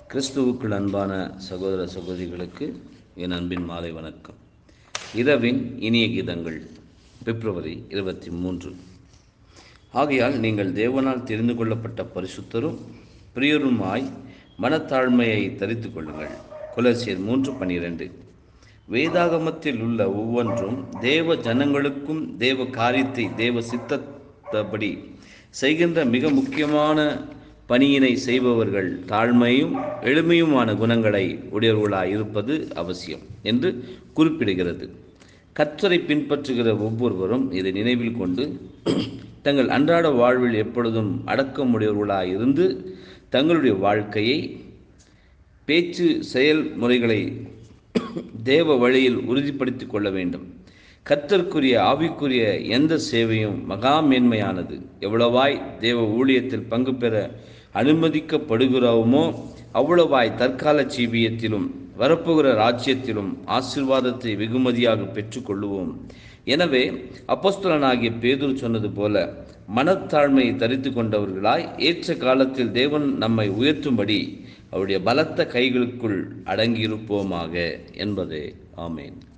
கிறிஸ்துவுக்குள் அன்பான சகோதர சகோதரிகளுக்கு என் அன்பின் மாலை வணக்கம் இரவின் இனிய கீதங்கள் பிப்ரவரி இருபத்தி மூன்று ஆகையால் நீங்கள் தேவனால் தெரிந்து கொள்ளப்பட்ட பரிசுத்தரும் பிரியருமாய் மனத்தாழ்மையை தரித்து கொள்ளுங்கள் கொலசியர் மூன்று பன்னிரண்டு வேதாகமத்தில் உள்ள ஒவ்வொன்றும் தேவ ஜனங்களுக்கும் தேவ காரியத்தை தேவ சித்தத்தபடி செய்கின்ற மிக முக்கியமான பணியினை செய்பவர்கள் தாழ்மையும் எளிமையுமான குணங்களை உடையவர்களாய் இருப்பது அவசியம் என்று குறிப்பிடுகிறது கற்றரை பின்பற்றுகிற ஒவ்வொருவரும் இதை நினைவில் கொண்டு தங்கள் அன்றாட வாழ்வில் எப்பொழுதும் அடக்கமுடையவர்களாய் இருந்து தங்களுடைய வாழ்க்கையை பேச்சு செயல்முறைகளை தேவ வழியில் உறுதிப்படுத்திக் கொள்ள வேண்டும் கத்தற்குரிய ஆவிக்குரிய எந்த சேவையும் மகா மேன்மையானது எவ்வளவாய் தேவ ஊழியத்தில் பங்கு பெற அனுமதிக்கப்படுகிறோமோ அவ்வளவாய் தற்கால ஜீவியத்திலும் வரப்போகிற ராஜ்யத்திலும் ஆசிர்வாதத்தை வெகுமதியாக பெற்றுக்கொள்ளுவோம் எனவே அப்போஸ்தலனாகிய பேதுரு சொன்னது போல மனத்தாழ்மையை தரித்து கொண்டவர்களாய் ஏற்ற காலத்தில் தேவன் நம்மை உயர்த்தும்படி அவருடைய பலத்த கைகளுக்குள் அடங்கியிருப்போமாக என்பதே ஆமேன்